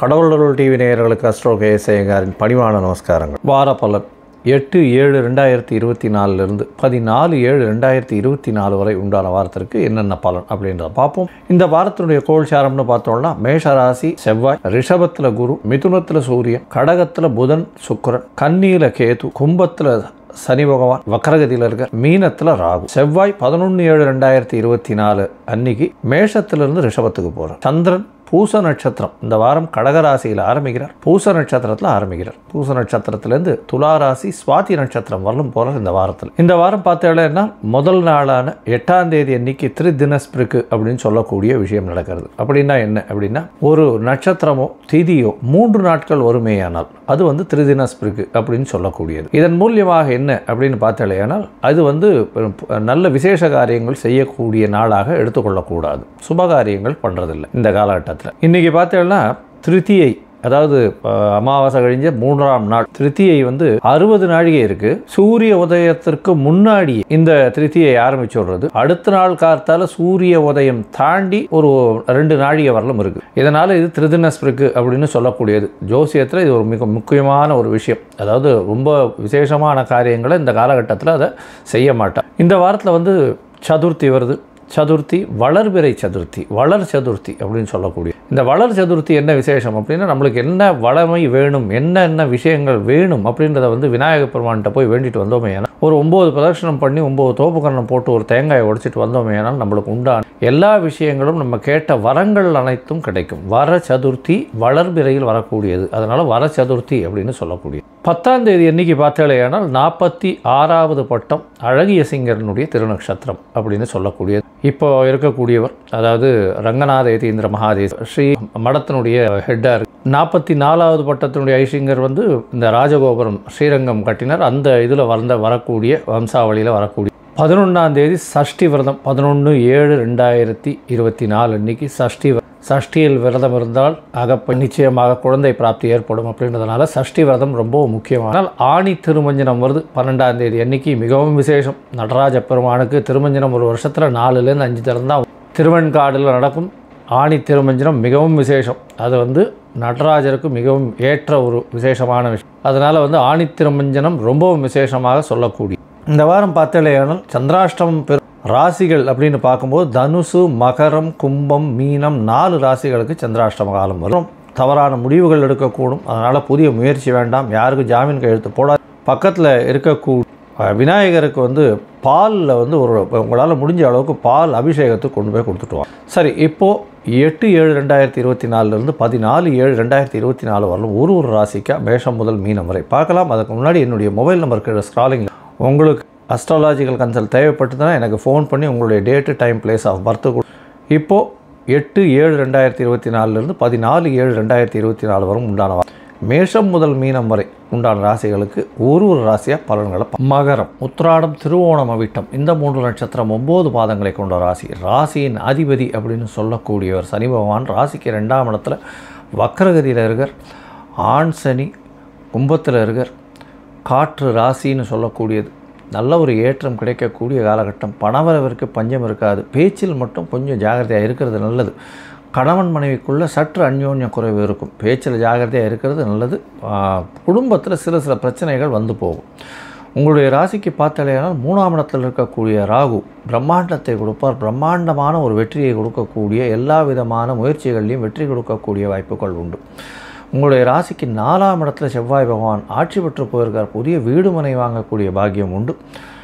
கடவுளருள் TV நேயர்களுக்கு astro கேசேகாரின் பணிவான நமஸ்காரங்கள் வார பலன் எட்டு ஏழு ரெண்டாயிரத்தி இருபத்தி நாலுலேருந்து பதினாலு ஏழு ரெண்டாயிரத்தி இருபத்தி நாலு வரை உண்டான வாரத்திற்கு என்னென்ன பலன் அப்படின்றத பார்ப்போம் இந்த வாரத்தினுடைய கோல்சாரம்னு பார்த்தோம்னா மேஷராசி செவ்வாய் ரிஷபத்தில் குரு மிதுனத்தில் சூரியன் கடகத்தில் புதன் சுக்கிரன் கன்னியில் கேது கும்பத்தில் சனி பகவான் வக்கரகதியில் இருக்க மீனத்தில் ராகு செவ்வாய் பதினொன்று ஏழு ரெண்டாயிரத்தி இருபத்தி நாலு அன்னைக்கு மேஷத்திலிருந்து ரிஷபத்துக்கு போகிறார் சந்திரன் பூச நட்சத்திரம் இந்த வாரம் கடகராசியில் ஆரம்பிக்கிறார் பூச நட்சத்திரத்தில் ஆரம்பிக்கிறார் பூச நட்சத்திரத்திலேருந்து துலா ராசி சுவாதி நட்சத்திரம் வரலும் போகிறார் இந்த வாரத்தில் இந்த வாரம் பார்த்தேன்னா முதல் நாளான எட்டாம் தேதி அன்னைக்கு திரு தினஸ்பிருக்கு அப்படின்னு சொல்லக்கூடிய விஷயம் நடக்கிறது அப்படின்னா என்ன அப்படின்னா ஒரு நட்சத்திரமோ திதியோ மூன்று நாட்கள் வருமேயானால் அது வந்து திருதினஸ்பிருக்கு அப்படின்னு சொல்லக்கூடியது இதன் மூலியமாக என்ன அப்படின்னு பார்த்தாலேயானால் அது வந்து நல்ல விசேஷ காரியங்கள் செய்யக்கூடிய நாளாக எடுத்துக்கொள்ளக்கூடாது சுப காரியங்கள் பண்ணுறதில்லை இந்த காலகட்டத்தில் இன்றைக்கி பார்த்தேன்னா திருத்தியை அதாவது அஹ், அமாவாசை கழிஞ்ச மூன்றாம் நாள் திருத்தியை வந்து அறுபது நாழிகை இருக்கு சூரிய உதயத்திற்கு முன்னாடி இந்த திருத்தியை ஆரம்பிச்சு விடுறது அடுத்த நாள் கார்த்தால சூரிய உதயம் தாண்டி ஒரு ரெண்டு நாழிகை வரலும் இருக்கு இதனால இது திருதினஸ்பிருக்கு அப்படின்னு சொல்லக்கூடியது ஜோசியத்தில் இது ஒரு மிக முக்கியமான ஒரு விஷயம் அதாவது ரொம்ப விசேஷமான காரியங்களை இந்த காலகட்டத்தில் அதை செய்ய மாட்டான் இந்த வாரத்தில் வந்து சதுர்த்தி வருது சதுர்த்தி வளர்பிறை சதுர்த்தி வளர் சதுர்த்தி அப்படின்னு சொல்லக்கூடிய இந்த வளர் சதுர்த்தி என்ன விசேஷம் அப்படின்னா நம்மளுக்கு என்ன வளமை வேணும் என்னென்ன விஷயங்கள் வேணும் அப்படின்றத வந்து விநாயகர் பெருமான்கிட்ட போய் வேண்டிட்டு வந்தோமே ஏன்னா ஒரு ஒம்பது பிரதட்சணம் பண்ணி ஒம்பது தோப்பு கரணம் போட்டு ஒரு தேங்காயை உடைச்சிட்டு வந்தோமே ஏனால் நம்மளுக்கு உண்டான எல்லா விஷயங்களும் நம்ம கேட்ட வரங்கள் அனைத்தும் கிடைக்கும் வர சதுர்த்தி வளர்பிறையில் வரக்கூடியது அதனால் வர சதுர்த்தி அப்படின்னு சொல்லக்கூடிய பத்தாம் தேதி என்னைக்கு பார்த்தாலேயானால் நாற்பத்தி ஆறாவது பட்டம் அழகிய சிங்கரனுடைய திருநக்ஷத்திரம் அப்படின்னு சொல்லக்கூடியது இப்போ இருக்கக்கூடியவர் அதாவது ரங்கநாத யதீந்திர மகாதேஸ் ஸ்ரீ மடத்தினுடைய ஹெட்டாக இருக்கு நாற்பத்தி நாலாவது பட்டத்தினுடைய ஐசிங்கர் வந்து இந்த ராஜகோபுரம் ஸ்ரீரங்கம் கட்டினார் அந்த இதில் வந்த வரக்கூடிய வம்சாவளியில் வரக்கூடிய பதினொன்றாம் தேதி சஷ்டி விரதம் பதினொன்று ஏழு ரெண்டாயிரத்தி இருபத்தி நாலு அன்னைக்கு சஷ்டி விர- சஷ்டியில் விரதம் இருந்தால் அகப்ப நிச்சயமாக குழந்தை பிராப்தி ஏற்படும் அப்படின்றதுனால சஷ்டி விரதம் ரொம்ப முக்கியமான ஆனால் ஆணி திருமஞ்சனம் வருது பன்னெண்டாம் தேதி அன்னைக்கு மிகவும் விசேஷம் நடராஜ பெருமானுக்கு திருமஞ்சனம் ஒரு வருஷத்தில் நாலுலேருந்து அஞ்சு தரம் தான் திருவெண்காடில் நடக்கும் ஆணி திருமஞ்சனம் மிகவும் விசேஷம் அது வந்து நடராஜருக்கு மிகவும் ஏற்ற ஒரு விசேஷமான விஷயம் அதனால் வந்து ஆணி திருமஞ்சனம் ரொம்பவும் விசேஷமாக சொல்லக்கூடிய இந்த வாரம் பார்த்தாலேயானால் சந்திராஷ்டமம் பெரு ராசிகள் அப்படின்னு பார்க்கும்போது தனுசு மகரம் கும்பம் மீனம் நாலு ராசிகளுக்கு சந்திராஷ்டம காலம் வரும் தவறான முடிவுகள் எடுக்கக்கூடும் அதனால் புதிய முயற்சி வேண்டாம் யாருக்கும் ஜாமீன் கையெழுத்து போடாது பக்கத்தில் இருக்கக்கூடிய அஹ், விநாயகருக்கு வந்து பாலில் வந்து ஒரு உங்களால் முடிஞ்ச அளவுக்கு பால் அபிஷேகத்துக்கு கொண்டு போய் கொடுத்துட்டு வாங்க சரி இப்போது எட்டு ஏழு ரெண்டாயிரத்தி இருபத்தி நாலுலேருந்து பதினாலு ஏழு ரெண்டாயிரத்தி இருபத்தி நாலு வரலும் ஒரு ஒரு ராசிக்கா மேஷம் முதல் மீனம் வரை பார்க்கலாம் அதுக்கு முன்னாடி என்னுடைய மொபைல் நம்பருக்கு ஸ்க்ராலிங் உங்களுக்கு அஸ்ட்ராலாஜிக்கல் கன்சல்ட் தேவைப்பட்டதுன்னா எனக்கு ஃபோன் பண்ணி உங்களுடைய date time place of birth இப்போது எட்டு ஏழு ரெண்டாயிரத்தி இருபத்தி நாலுலேருந்து பதினாலு ஏழு ரெண்டாயிரத்தி இருபத்தி நாலு வரும் உண்டான வா- மேஷம் முதல் மீனம் வரை உண்டான ராசிகளுக்கு ஒரு ஒரு ராசியாக பலன்களை பா- மகரம் உத்திராடம் திருவோணம் அவிட்டம் இந்த மூன்று நட்சத்திரம் ஒம்பது பாதங்களை கொண்ட ராசி ராசியின் அதிபதி அப்படின்னு சொல்லக்கூடியவர் சனி பகவான் ராசிக்கு ரெண்டாம் இடத்துல வக்கரகதியில் இருக்கார் ஆண் சனி கும்பத்தில் இருக்கார் காற்று ராசின்னு சொல்லக்கூடியது நல்ல ஒரு ஏற்றம் கிடைக்கக்கூடிய காலகட்டம் பணவரவிற்கு பஞ்சம் இருக்காது பேச்சில் மட்டும் கொஞ்சம் ஜாகிரதையாக இருக்கிறது நல்லது கணவன் மனைவிக்குள்ளே சற்று அந்யோன்ய குறைவு இருக்கும் பேச்சில் ஜாகிரதையாக இருக்கிறது நல்லது குடும்பத்தில் சில சில பிரச்சனைகள் வந்து போகும் உங்களுடைய ராசிக்கு பார்த்தாலேனால் மூணாம் இடத்தில் இருக்கக்கூடிய ராகு பிரம்மாண்டத்தை கொடுப்பார் பிரம்மாண்டமான ஒரு வெற்றியை கொடுக்கக்கூடிய எல்லா விதமான முயற்சிகள்லையும் வெற்றி கொடுக்கக்கூடிய வாய்ப்புகள் உண்டு உங்களுடைய ராசிக்கு நாலாம் இடத்துல செவ்வாய் பகவான் ஆட்சி பெற்று போயிருக்கார் புதிய வீடு மனை வாங்கக்கூடிய பாக்கியம் உண்டு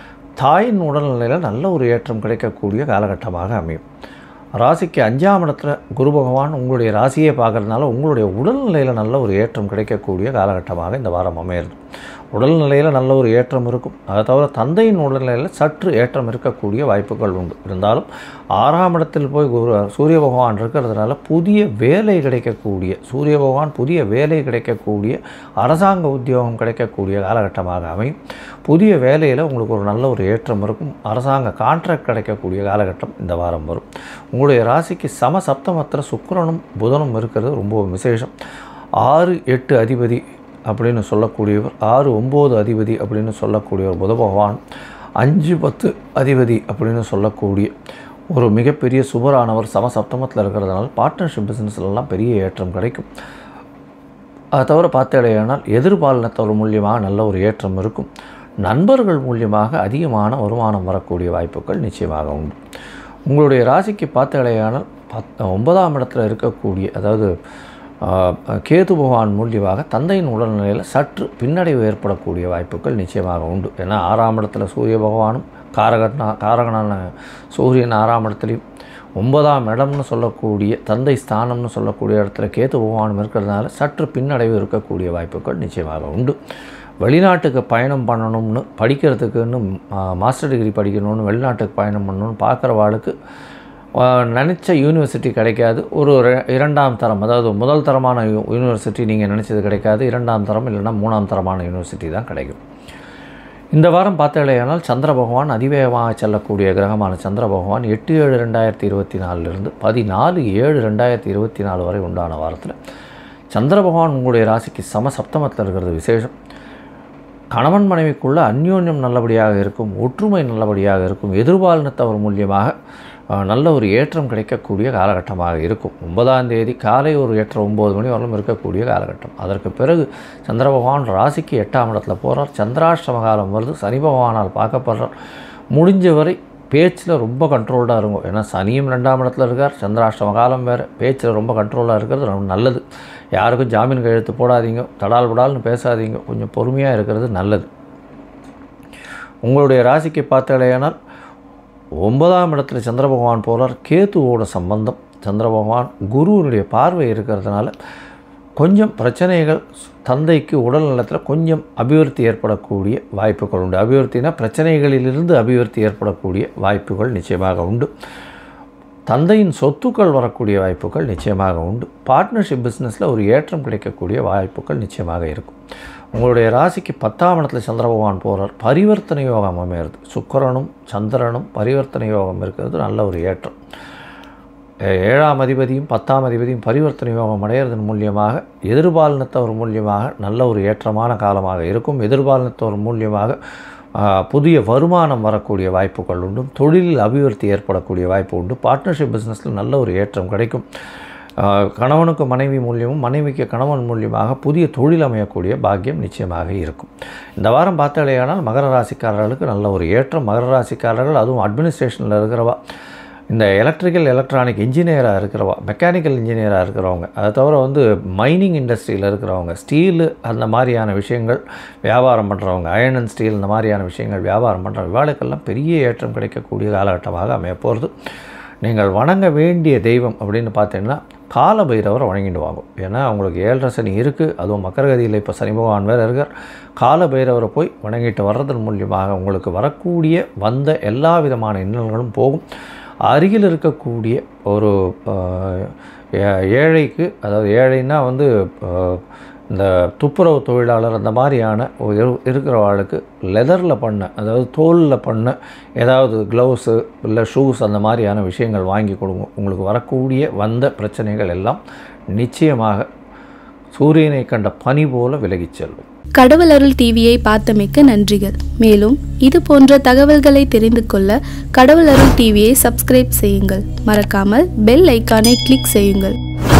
தாயின் உடல்நிலையில் நல்ல ஒரு ஏற்றம் கிடைக்கக்கூடிய காலகட்டமாக அமையும் ராசிக்கு அஞ்சாம் இடத்துல குரு பகவான் உங்களுடைய ராசியை பார்க்கறதுனால உங்களுடைய உடல்நிலையில் நல்ல ஒரு ஏற்றம் கிடைக்கக்கூடிய காலகட்டமாக இந்த வாரம் அமையிறது உடல்நிலையில் நல்ல ஒரு ஏற்றம் இருக்கும் அதை தவிர தந்தையின் உடல்நிலையில் சற்று ஏற்றம் இருக்கக்கூடிய வாய்ப்புகள் உண்டு இருந்தாலும் ஆறாம் இடத்தில் போய் குரு சூரிய பகவான் இருக்கிறதுனால புதிய வேலை கிடைக்கக்கூடிய சூரிய பகவான் புதிய வேலை கிடைக்கக்கூடிய அரசாங்க உத்தியோகம் கிடைக்கக்கூடிய காலகட்டமாக அமையும் புதிய வேலையில் உங்களுக்கு ஒரு நல்ல ஒரு ஏற்றம் இருக்கும் அரசாங்க கான்ட்ராக்ட் கிடைக்கக்கூடிய காலகட்டம் இந்த வாரம் வரும் உங்களுடைய ராசிக்கு சம சப்தமத்தில் சுக்கிரனும் புதனும் இருக்கிறது ரொம்ப விசேஷம் ஆறு எட்டு அதிபதி அப்படின்னு சொல்லக்கூடியவர் ஆறு ஒம்பது அதிபதி அப்படின்னு சொல்லக்கூடியவர் புத பகவான் அஞ்சு பத்து அதிபதி அப்படின்னு சொல்லக்கூடிய ஒரு மிகப்பெரிய சுபரானவர் சமசப்தமத்தில் இருக்கிறதுனால பார்ட்னர்ஷிப் பிஸ்னஸ்லாம் பெரிய ஏற்றம் கிடைக்கும் அதை தவிர பார்த்தடையானால் எதிர்பாலினத்தவர் மூலியமாக நல்ல ஒரு ஏற்றம் இருக்கும் நண்பர்கள் மூலியமாக அதிகமான வருமானம் வரக்கூடிய வாய்ப்புகள் நிச்சயமாக உண்டு உங்களுடைய ராசிக்கு பார்த்தடையானால் பத் ஒன்பதாம் இடத்துல இருக்கக்கூடிய அதாவது ஆஹ், கேது பகவான் மூலியமாக தந்தையின் உடல்நிலையில் சற்று பின்னடைவு ஏற்படக்கூடிய வாய்ப்புகள் நிச்சயமாக உண்டு ஏன்னா ஆறாம் இடத்துல சூரிய பகவானும் காரகனா காரகனான சூரியன் ஆறாம் இடத்துலையும் ஒன்பதாம் இடம்னு சொல்லக்கூடிய தந்தை ஸ்தானம்னு சொல்லக்கூடிய இடத்துல கேது பகவானும் இருக்கிறதுனால சற்று பின்னடைவு இருக்கக்கூடிய வாய்ப்புகள் நிச்சயமாக உண்டு வெளிநாட்டுக்கு பயணம் பண்ணணும்னு படிக்கிறதுக்குன்னு ஆ, மாஸ்டர் டிகிரி படிக்கணும்னு வெளிநாட்டுக்கு பயணம் பண்ணணும்னு பார்க்குறவாளுக்கு நினச்ச யூனிவர்சிட்டி கிடைக்காது ஒரு ரெ- இரண்டாம் தரம் அதாவது முதல் தரமான யூ- யூனிவர்சிட்டி நீங்கள் நினச்சது கிடைக்காது இரண்டாம் தரம் இல்லைன்னா மூணாம் தரமான யூனிவர்சிட்டி தான் கிடைக்கும் இந்த வாரம் பார்த்தீங்களேயானால் சந்திர பகவான் அதிவேகமாக செல்லக்கூடிய கிரகமான சந்திர பகவான் எட்டு ஏழு ரெண்டாயிரத்தி இருபத்தி நாலுலேருந்து பதினாலு ஏழு ரெண்டாயிரத்தி இருபத்தி நாலு வரை உண்டான வாரத்தில் சந்திர பகவான் உங்களுடைய ராசிக்கு சம சப்தமத்தில் இருக்கிறது விசேஷம் கணவன் மனைவிக்குள்ள அந்யோன்யம் நல்லபடியாக இருக்கும் ஒற்றுமை நல்லபடியாக இருக்கும் எதிர்பாலினத்தவர் மூலியமாக அஹ், நல்ல ஒரு ஏற்றம் கிடைக்கக்கூடிய காலகட்டமாக இருக்கும் ஒன்பதாம் தேதி காலை ஒரு எட்டரை ஒம்பது மணி வரலும் இருக்கக்கூடிய காலகட்டம் அதற்கு பிறகு சந்திர பகவான் ராசிக்கு எட்டாம் இடத்துல போகிறார் சந்திராஷ்டம காலம் வருது சனி பகவானால் பார்க்கப்படுறார் முடிஞ்ச வரை பேச்சில் ரொம்ப கண்ட்ரோல்டாக இருக்கும் ஏன்னா சனியும் ரெண்டாம் இடத்துல இருக்கார் சந்திராஷ்டம காலம் வேறு பேச்சில் ரொம்ப கண்ட்ரோலாக இருக்கிறது ரொம்ப நல்லது யாருக்கும் ஜாமீன் கையெழுத்து போடாதீங்க தடால் படால்னு பேசாதீங்க கொஞ்சம் பொறுமையாக இருக்கிறது நல்லது உங்களுடைய ராசிக்கு பார்த்தாலேயானால் ஒன்பதாம் இடத்துல சந்திர பகவான் போகிறார் கேத்துவோட சம்பந்தம் சந்திர பகவான் குருவினுடைய பார்வை இருக்கிறதுனால கொஞ்சம் பிரச்சனைகள் தந்தைக்கு உடல் நலத்தில் கொஞ்சம் அபிவிருத்தி ஏற்படக்கூடிய வாய்ப்புகள் உண்டு அபிவிருத்தினா பிரச்சனைகளிலிருந்து அபிவிருத்தி ஏற்படக்கூடிய வாய்ப்புகள் நிச்சயமாக உண்டு தந்தையின் சொத்துக்கள் வரக்கூடிய வாய்ப்புகள் நிச்சயமாக உண்டு பார்ட்னர்ஷிப் பிஸ்னஸில் ஒரு ஏற்றம் கிடைக்கக்கூடிய வாய்ப்புகள் நிச்சயமாக இருக்கும் உங்களுடைய ராசிக்கு பத்தாம் இடத்துல சந்திர பகவான் போகிறார் பரிவர்த்தனை யோகம் அமையிறது சுக்கிரனும் சந்திரனும் பரிவர்த்தனை யோகம் இருக்கிறது நல்ல ஒரு ஏற்றம் ஏ- ஏழாம் அதிபதியும் பத்தாம் அதிபதியும் பரிவர்த்தனை யோகம் அடையிறதன் மூலியமாக எதிர்பாலினத்தவர் மூலியமாக நல்ல ஒரு ஏற்றமான காலமாக இருக்கும் எதிர்பாலினத்தவர் மூலியமாக ஆ, புதிய வருமானம் வரக்கூடிய வாய்ப்புகள் உண்டு தொழிலில் அபிவிருத்தி ஏற்படக்கூடிய வாய்ப்பு உண்டு பார்ட்னர்ஷிப் பிஸ்னஸில் நல்ல ஒரு ஏற்றம் கிடைக்கும் ஆ, கணவனுக்கு மனைவி மூலியமும் மனைவிக்கு கணவன் மூலியமாக புதிய தொழில் அமையக்கூடிய பாக்கியம் நிச்சயமாக இருக்கும் இந்த வாரம் பார்த்தாலேயானால் மகர ராசிக்காரர்களுக்கு நல்ல ஒரு ஏற்றம் மகர ராசிக்காரர்கள் அதுவும் அட்மினிஸ்ட்ரேஷனில் இருக்கிறவா இந்த எலக்ட்ரிக்கல் எலக்ட்ரானிக் இன்ஜினியராக இருக்கிறவா மெக்கானிக்கல் இன்ஜினியராக இருக்கிறவங்க அதை தவிர வந்து மைனிங் இண்டஸ்ட்ரியில் இருக்கிறவங்க ஸ்டீலு அந்த மாதிரியான விஷயங்கள் வியாபாரம் பண்ணுறவங்க அயர்ன் அண்ட் ஸ்டீல் இந்த மாதிரியான விஷயங்கள் வியாபாரம் பண்ணுற இவாளுக்கெல்லாம் பெரிய ஏற்றம் கிடைக்கக்கூடிய காலகட்டமாக அமைய போகிறது நீங்கள் வணங்க வேண்டிய தெய்வம் அப்படின்னு பார்த்தீங்கன்னா கால பைரவரை வணங்கிட்டு வாங்க ஏன்னா அவங்களுக்கு ஏழரை சனி இருக்குது அதுவும் மக்கரகதியில் இப்போ சனி பகவான் வேறு இருக்கார் கால பைரவரை போய் வணங்கிட்டு வர்றதன் மூலியமாக உங்களுக்கு வரக்கூடிய வந்த எல்லா விதமான இன்னல்களும் போகும் அருகில் இருக்கக்கூடிய ஒரு ஆஹ், ஏ- ஏழைக்கு அதாவது ஏழைன்னா வந்து ஆஹ், இந்த துப்புரவு தொழிலாளர் அந்த மாதிரியான ஒரு இரு- இருக்கிறவாளுக்கு லெதரில் பண்ண அதாவது தோலில் பண்ண ஏதாவது க்ளவுஸு இல்லை ஷூஸ் அந்த மாதிரியான விஷயங்கள் வாங்கி கொடுங்க உங்களுக்கு வரக்கூடிய வந்த பிரச்சனைகள் எல்லாம் நிச்சயமாக சூரியனை கண்ட பனி போல விலகிச் செல்லும் கடவுள் அருள் டிவியை பார்த்தமைக்க நன்றிகள் மேலும் இது போன்ற தகவல்களை தெரிந்து கொள்ள கடவுள் அருள் டிவியை சப்ஸ்கிரைப் செய்யுங்கள் மறக்காமல் பெல் ஐக்கானை கிளிக் செய்யுங்கள்